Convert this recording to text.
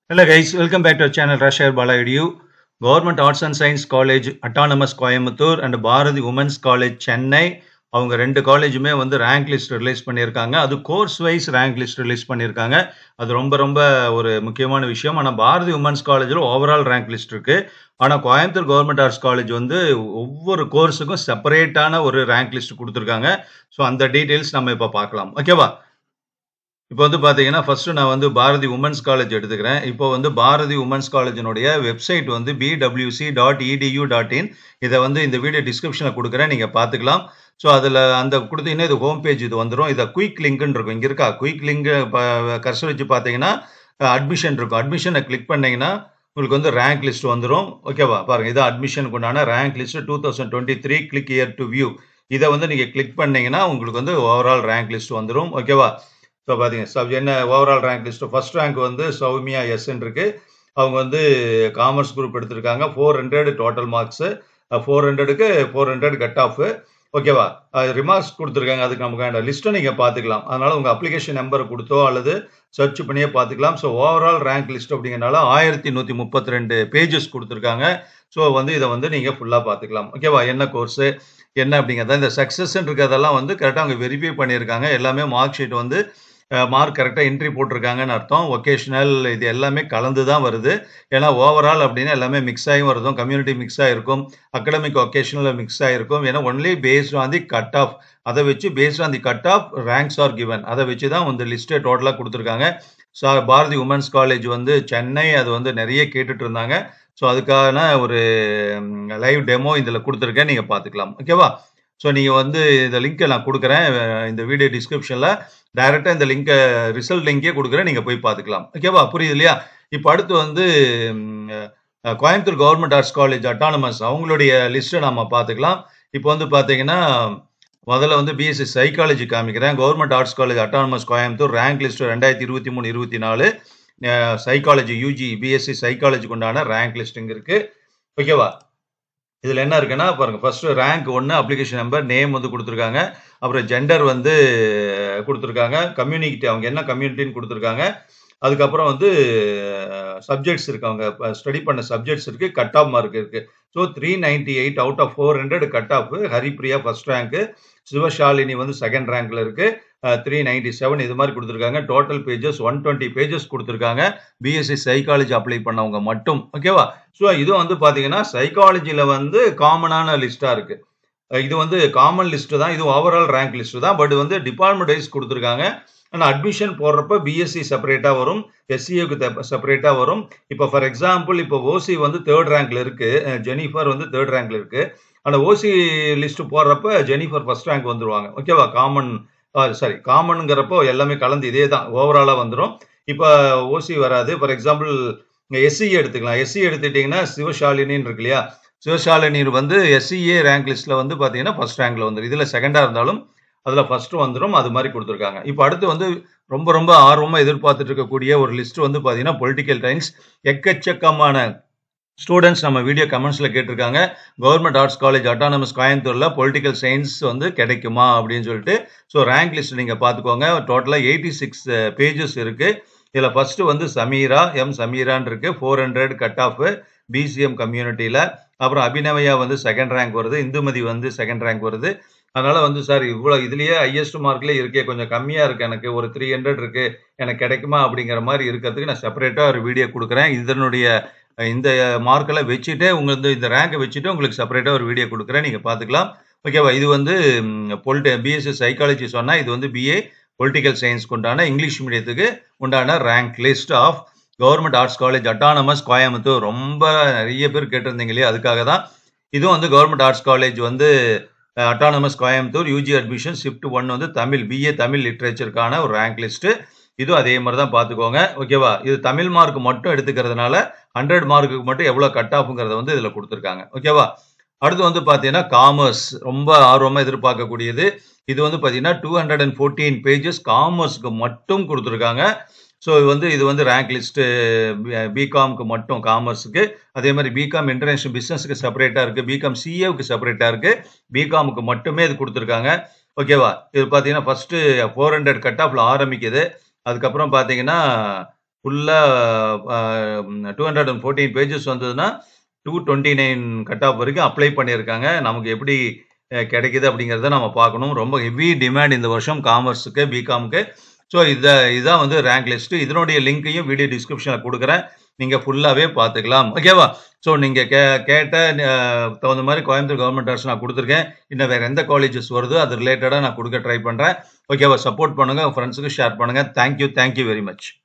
Hello guys, welcome back to our channel Rashar Bala Edu. Government Arts and Science College Autonomous Coimbatore and Bharathi women's college Chennai அவங்க ரெண்டு காலேஜுமே வந்து rank list release பண்ணியிருக்காங்க அது course wise rank list release பண்ணியிருக்காங்க அது ரொம்ப ரொம்ப ஒரு முக்கியமான விஷயம் ஆனால் பாரதி உமன்ஸ் காலேஜில் ஓவரால் ரேங்க் லிஸ்ட் இருக்கு ஆனால் கோயம்புத்தூர் கவர்மெண்ட் ஆர்ட்ஸ் காலேஜ் வந்து ஒவ்வொரு கோர்ஸுக்கும் செப்பரேட்டான ஒரு ரேங்க் லிஸ்ட் கொடுத்துருக்காங்க ஸோ அந்த டீட்டெயில்ஸ் நம்ம இப்போ பார்க்கலாம் ஓகேவா இப்போ வந்து பார்த்தீங்கன்னா ஃபர்ஸ்ட் நான் வந்து பாரதி உமன்ஸ் காலேஜ் எடுத்துக்கிறேன் இப்போ வந்து பாரதி உமன்ஸ் காலேஜினுடைய வெப்சைட் வந்து BWC dot edu dot in இதை வந்து இந்த வீடியோ டிஸ்கிரிப்ஷனில் கொடுக்குறேன் நீங்கள் பார்த்துக்கலாம் ஸோ அதில் அந்த கொடுத்தீங்கன்னா இது ஹோம் பேஜ் இது வந்துடும் இதை குயிக் லிங்க்னு இருக்கும் இங்கே இருக்கா குயிக் லிங்க் கர்சர் வச்சு பார்த்தீங்கன்னா அட்மிஷன் இருக்கும் அட்மிஷனை கிளிக் பண்ணீங்கன்னா உங்களுக்கு வந்து ரேங்க் லிஸ்ட் வந்துடும் ஓகேவா பாருங்க இது அட்மிஷனுக்கு உண்டான rank list two thousand twenty three click here to view இதை வந்து நீங்கள் கிளிக் பண்ணீங்கன்னா உங்களுக்கு வந்து ஓவரால் ரேங்க் லிஸ்ட் வந்துடும் ஓகேவா ஸோ பார்த்தீங்க சப் என்ன overall rank list first rank வந்து சௌமியா எஸ்என் இருக்கு அவங்க வந்து காமர்ஸ் குரூப் எடுத்திருக்காங்க four hundred total marks four ஹண்ட்ரடுக்கு ஃபோர் ஹண்ட்ரட் கட் ஆஃப் ஓகேவா ரிமார்க்ஸ் கொடுத்துருக்காங்க அதுக்கு நமக்கு லிஸ்ட்டை நீங்கள் பார்த்துக்கலாம் அதனால உங்கள் அப்ளிகேஷன் நம்பரை கொடுத்தோ அல்லது சர்ச் பண்ணியே பார்த்துக்கலாம் ஸோ ஓவரால் ரேங்க் லிஸ்ட் அப்படிங்கிறனால ஆயிரத்தி நூற்றி முப்பத்தி ரெண்டு பேஜஸ் கொடுத்துருக்காங்க ஸோ வந்து இதை வந்து நீங்கள் ஃபுல்லாக பார்த்துக்கலாம் ஓகேவா என்ன கோர்ஸு என்ன அப்படிங்கிறத இந்த சக்ஸஸ் இருக்கிறதெல்லாம் வந்து கரெக்டாக அவங்க வெரிஃபை பண்ணியிருக்காங்க எல்லாமே மார்க் ஷீட் வந்து மார்க் கரெக்டாக என்ட்ரி போட்டிருக்காங்கன்னு அர்த்தம் ஒகேஷனல் இது எல்லாமே கலந்து தான் வருது ஏன்னா ஓவரால் அப்படின்னா எல்லாமே மிக்ஸ் ஆகி வருதும் கம்யூனிட்டி மிக்ஸ் ஆகிருக்கும் அகடமிக் ஒகேஷனல் மிக்ஸ் ஆகிருக்கும் ஏன்னா only based on the cut off அதை வச்சு based on the cut off ranks are given அதை வச்சு தான் வந்து லிஸ்ட்டை டோட்டலாக கொடுத்துருக்காங்க ஸோ பாரதி உமன்ஸ் காலேஜ் வந்து சென்னை அது வந்து நிறைய கேட்டுட்டு இருந்தாங்க ஸோ அதுக்கான ஒரு லைவ் டெமோ இதில் கொடுத்துருக்கேன் நீங்கள் பார்த்துக்கலாம் ஓகேவா ஸோ நீங்கள் வந்து இந்த லிங்க்கை நான் கொடுக்குறேன் இந்த வீடியோ டிஸ்கிரிப்ஷனில் டைரெக்டாக இந்த லிங்கை ரிசல்ட் லிங்கே கொடுக்குறேன் நீங்கள் போய் பார்த்துக்கலாம் ஓகேவா புரியுது இல்லையா இப்போ அடுத்து வந்து Coimbatore government arts college autonomous அவங்களுடைய லிஸ்ட்டை நம்ம பார்த்துக்கலாம் இப்போ வந்து பார்த்தீங்கன்னா முதல்ல வந்து பிஎஸ்சி சைக்காலஜி காமிக்கிறேன் government arts college autonomous Coimbatore rank list ரெண்டாயிரத்தி இருபத்தி மூணு இருபத்தி நாலு சைக்காலஜி யூஜி பிஎஸ்சி சைக்காலஜிக்கு உண்டான ரேங்க் லிஸ்ட்டுங்க இருக்கு ஓகேவா இதில் என்ன இருக்குன்னா பாருங்க ஃபர்ஸ்ட் ரேங்க் ஒன்று அப்ளிகேஷன் நம்பர் நேம் வந்து கொடுத்துருக்காங்க அப்புறம் ஜெண்டர் வந்து கொடுத்துருக்காங்க கம்யூனிட்டி அவங்க என்ன கம்யூனிட்டின்னு கொடுத்துருக்காங்க அதுக்கப்புறம் வந்து சப்ஜெக்ட்ஸ் இருக்கு அவங்க ஸ்டடி பண்ண சப்ஜெக்ட்ஸ் இருக்கு கட் ஆஃப் மார்க் இருக்கு so three ninety eight out of four hundred cut off Haripriya first rank Sivashalini வந்து செகண்ட் ரேங்க்ல இருக்கு த்ரீ நைன்டி செவன் இது மாதிரி கொடுத்துருக்காங்க total pages one twenty pages கொடுத்துருக்காங்க பிஎஸ்சி சைக்காலஜி அப்ளை பண்ணவங்க மட்டும் ஓகேவா ஸோ இது வந்து பார்த்தீங்கன்னா சைக்காலஜியில் வந்து காமனான லிஸ்ட்டாக இருக்கு இது வந்து காமன் லிஸ்ட் தான் இது ஓவரால் ரேங்க் லிஸ்ட் தான் பட் வந்து டிபார்ட்மெண்ட் வைஸ் கொடுத்துருக்காங்க ஆனால் அட்மிஷன் போடுறப்ப பிஎஸ்சி செப்பரேட்டாக வரும் எஸ்சிஏக்கு செப்பரேட்டாக வரும் இப்போ ஃபார் எக்ஸாம்பிள் இப்போ ஓசி வந்து தேர்ட் ரேங்க்ல இருக்கு ஜெனிஃபர் வந்து தேர்ட் ரேங்க்ல இருக்கு ஆனால் ஓசி லிஸ்ட் போடுறப்ப ஜெனிஃபர் ஃபர்ஸ்ட் ரேங்க் வந்துருவாங்க ஓகேவா காமன் சாரி காமனுங்கிறப்போ எல்லாமே கலந்து இதே தான் ஓவராலாக வந்துடும் இப்போ ஓசி வராது ஃபார் எக்ஸாம்பிள் எஸ்சி எடுத்துக்கலாம் எஸ்சி எடுத்துட்டிங்கன்னா சிவஷாலினின்னு இருக்கு இல்லையா சிவஷாலினி வந்து எஸ்சிஏ ரேங்க் லிஸ்ட்டில் வந்து பார்த்தீங்கன்னா ஃபர்ஸ்ட் ரேங்க்ல வந்துடும் இதில் செகண்டாக இருந்தாலும் அதில் ஃபர்ஸ்ட் வந்துடும் அது மாதிரி கொடுத்துருக்காங்க இப்போ அடுத்து வந்து ரொம்ப ரொம்ப ஆர்வமாக எதிர்பார்த்துட்டு இருக்கக்கூடிய ஒரு லிஸ்ட் வந்து பார்த்தீங்கன்னா பொலிட்டிக்கல் சயின்ஸ் எக்கச்சக்கமான ஸ்டூடெண்ட்ஸ் நம்ம வீடியோ கமெண்ட்ஸில் கேட்டிருக்காங்க கவர்மெண்ட் ஆர்ட்ஸ் காலேஜ் அட்டானமஸ் கோயம்புத்தூரில் பொலிட்டிக்கல் சயின்ஸ் வந்து கிடைக்குமா அப்படின்னு சொல்லிட்டு ஸோ ரேங்க் லிஸ்ட் நீங்கள் பார்த்துக்கோங்க டோட்டலாக எயிட்டி சிக்ஸ் பேஜஸ் இருக்குது இதில் ஃபர்ஸ்ட் வந்து சமீரா எம் சமீரான் இருக்கு four hundred cut off BCM கம்யூனிட்டியில் அப்புறம் அபிநவையா வந்து செகண்ட் ரேங்க் வருது இந்துமதி வந்து செகண்ட் ரேங்க் வருது அதனால வந்து சார் இவ்வளோ இதுலயே ஹையஸ்ட் மார்க்லேயே இருக்கே கொஞ்சம் கம்மியாக இருக்கு எனக்கு ஒரு த்ரீ ஹண்ட்ரட் இருக்கு எனக்கு கிடைக்குமா அப்படிங்கிற மாதிரி இருக்கிறதுக்கு நான் செப்பரேட்டாக ஒரு வீடியோ கொடுக்குறேன் இதனுடைய இந்த மார்க்கெல்லாம் வச்சுட்டு உங்களுக்கு இந்த ரேங்கை வச்சுட்டு உங்களுக்கு செப்பரேட்டாக ஒரு வீடியோ கொடுக்குறேன் நீங்கள் பார்த்துக்கலாம் ஓகேவா இது வந்து பொலிட்டி பிஎஸ்சி சைக்காலஜி சொன்னால் இது வந்து பிஏ பொலிட்டிக்கல் சயின்ஸ்க்கு உண்டான இங்கிலீஷ் மீடியத்துக்கு உண்டான rank list of government arts college autonomous Coimbatore ரொம்ப நிறைய பேர் கேட்டிருந்தீங்க இல்லையா அதுக்காக தான் இதுவும் வந்து கவர்மெண்ட் ஆர்ட்ஸ் காலேஜ் வந்து autonomous Coimbatore UG admission shift one வந்து தமிழ் பிஏ தமிழ் லிட்ரேச்சருக்கான ஒரு ரேங்க் லிஸ்ட்டு இதுவும் அதே மாதிரி தான் பார்த்துக்கோங்க ஓகேவா இது தமிழ் மார்க் மட்டும் எடுத்துக்கிறதுனால ஹண்ட்ரட் மார்க்குக்கு மட்டும் எவ்வளோ கட் ஆஃப்ங்கிறத வந்து இதில் கொடுத்துருக்காங்க ஓகேவா அடுத்து வந்து பார்த்தீங்கன்னா காமர்ஸ் ரொம்ப ஆர்வமாக எதிர்பார்க்கக்கூடியது இது வந்து பார்த்தீங்கன்னா two hundred and fourteen pages காமர்ஸ்க்கு மட்டும் கொடுத்துருக்காங்க ஸோ இது வந்து இது வந்து ரேங்க் லிஸ்ட்டு பிகாம்க்கு மட்டும் காமர்ஸுக்கு அதே மாதிரி பிகாம் இன்டர்நேஷனல் பிஸ்னஸுக்கு செப்பரேட்டாக இருக்குது பிகாம் சிஏவுக்கு செப்பரேட்டாக இருக்குது பிகாமுக்கு மட்டுமே இது கொடுத்துருக்காங்க ஓகேவா இது பார்த்தீங்கன்னா ஃபஸ்ட்டு ஃபோர் ஹண்ட்ரட் கட் ஆஃபில் ஆரம்பிக்குது அதுக்கப்புறம் பார்த்தீங்கன்னா ஃபுல்லா two hundred and fourteen pages வந்ததுன்னா two twenty nine cut off வரைக்கும் அப்ளை பண்ணியிருக்காங்க நமக்கு எப்படி அஹ், கிடைக்குது அப்படிங்கிறத நம்ம பார்க்கணும் ரொம்ப ஹெவி டிமாண்ட் இந்த வருஷம் காமர்ஸுக்கு பிகாமுக்கு ஸோ இதை இதான் வந்து ரேங்க் லிஸ்ட் இதனுடைய லிங்க்கையும் வீடியோ டிஸ்கிரிப்ஷனில் கொடுக்குறேன் நீங்கள் ஃபுல்லாகவே பார்த்துக்கலாம் ஓகேவா ஸோ நீங்கள் கே கேட்ட அஹ், தகுந்த மாதிரி கோயம்புத்தூர் கவர்மெண்ட் அரசு நான் கொடுத்துருக்கேன் இன்னும் வேறு எந்த காலேஜஸ் வருதோ அது ரிலேட்டடாக நான் கொடுக்க ட்ரை பண்ணுறேன் ஓகேவா சப்போர்ட் பண்ணுங்கள் உங்கள் ஃப்ரெண்ட்ஸுக்கு ஷேர் பண்ணுங்கள் தேங்க்யூ தேங்க்யூ வெரி மச்